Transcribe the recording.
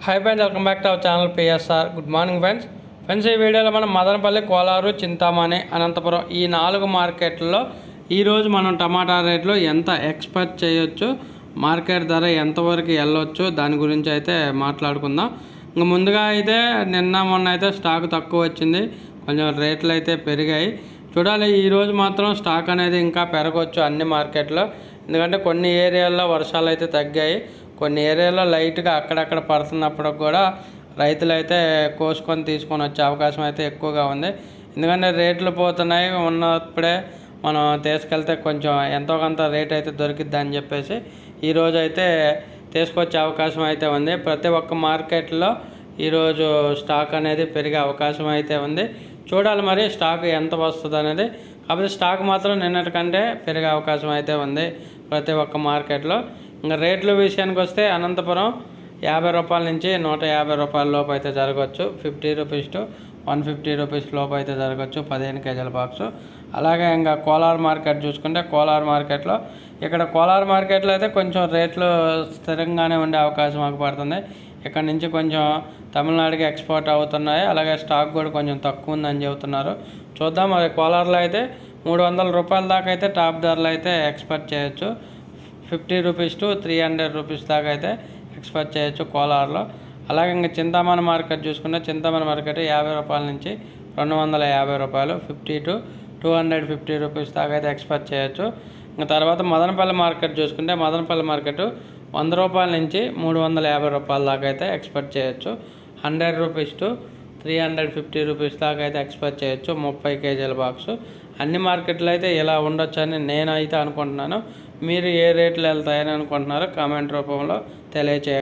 high friends welcome back to our channel PSR good morning friends friends ఈ వీడియోలో మనం మదనపల్లి కోలారు చింతామణి అనంతపురం ఈ నాలుగు మార్కెట్లలో ఈరోజు మనం టమాటా రేట్లు ఎంత ఎక్స్పెక్ట్ చేయొచ్చు మార్కెట్ ధర ఎంతవరకు వెళ్ళొచ్చు దాని గురించి అయితే మాట్లాడుకుందాం ఇంకా ముందుగా అయితే నిన్న మొన్న అయితే స్టాక్ తక్కువ వచ్చింది కొంచెం రేట్లు అయితే పెరిగాయి చూడాలి ఈరోజు మాత్రం స్టాక్ అనేది ఇంకా పెరగవచ్చు అన్ని మార్కెట్లో ఎందుకంటే కొన్ని ఏరియాల్లో వర్షాలు అయితే తగ్గాయి కొన్ని ఏరియాలో లైట్గా అక్కడక్కడ పడుతున్నప్పుడు కూడా రైతులు అయితే కోసుకొని తీసుకొని వచ్చే అవకాశం అయితే ఎక్కువగా ఉంది ఎందుకంటే రేట్లు పోతున్నాయి ఉన్నప్పుడే మనం తీసుకెళ్తే కొంచెం ఎంతో కొంత రేట్ అయితే దొరికిద్ది అని చెప్పేసి ఈరోజు అయితే తీసుకొచ్చే అవకాశం అయితే ఉంది ప్రతి ఒక్క మార్కెట్లో ఈరోజు స్టాక్ అనేది పెరిగే అవకాశం అయితే ఉంది చూడాలి మరి స్టాక్ ఎంత వస్తుంది అనేది కాకపోతే స్టాక్ మాత్రం నిన్నటికంటే పెరిగే అవకాశం అయితే ఉంది ప్రతి ఒక్క మార్కెట్లో ఇంకా రేట్ల విషయానికి వస్తే అనంతపురం యాభై రూపాయల నుంచి నూట యాభై రూపాయల లోపు అయితే జరగవచ్చు fifty rupees to one fifty rupees లోపు అయితే జరగవచ్చు పదిహేను కేజీల బాక్స్ అలాగే ఇంకా కోలార్ మార్కెట్ చూసుకుంటే కోలార్ మార్కెట్లో ఇక్కడ కోలార్ మార్కెట్లో అయితే కొంచెం రేట్లు స్థిరంగానే ఉండే అవకాశం మాకు పడుతుంది ఇక్కడ నుంచి కొంచెం తమిళనాడుకి ఎక్స్పోర్ట్ అవుతున్నాయి అలాగే స్టాక్ కూడా కొంచెం తక్కువ ఉందని చెబుతున్నారు చూద్దాం మరి కోలార్లో అయితే మూడు వందల రూపాయల దాకా అయితే టాప్ ధరలు అయితే ఎక్స్పెక్ట్ చేయొచ్చు fifty rupees to three hundred rupees దాకా అయితే ఎక్స్పెక్ట్ చేయొచ్చు కోలార్లో అలాగే ఇంకా చింతామణి మార్కెట్ చూసుకుంటే చింతామణి మార్కెట్ యాభై రూపాయల నుంచి రెండు వందల యాభై రూపాయలు fifty to two hundred fifty rupees దాకా అయితే ఎక్స్పెక్ట్ చేయొచ్చు ఇంకా తర్వాత మదనపల్లి మార్కెట్ చూసుకుంటే మదనపల్లి మార్కెట్ వంద రూపాయల నుంచి మూడు వందల యాభై రూపాయల దాకా అయితే ఎక్స్పెక్ట్ చేయొచ్చు hundred rupees to three hundred fifty rupees దాకా అయితే ఎక్స్పెక్ట్ చేయొచ్చు ముప్పై కేజీల బాక్స్ అన్ని మార్కెట్లు అయితే ఇలా ఉండొచ్చు అని నేనైతే అనుకుంటున్నాను మీరు ఏ రేట్లు వెళ్తాయని అనుకుంటున్నారో కామెంట్ రూపంలో తెలియచేయండి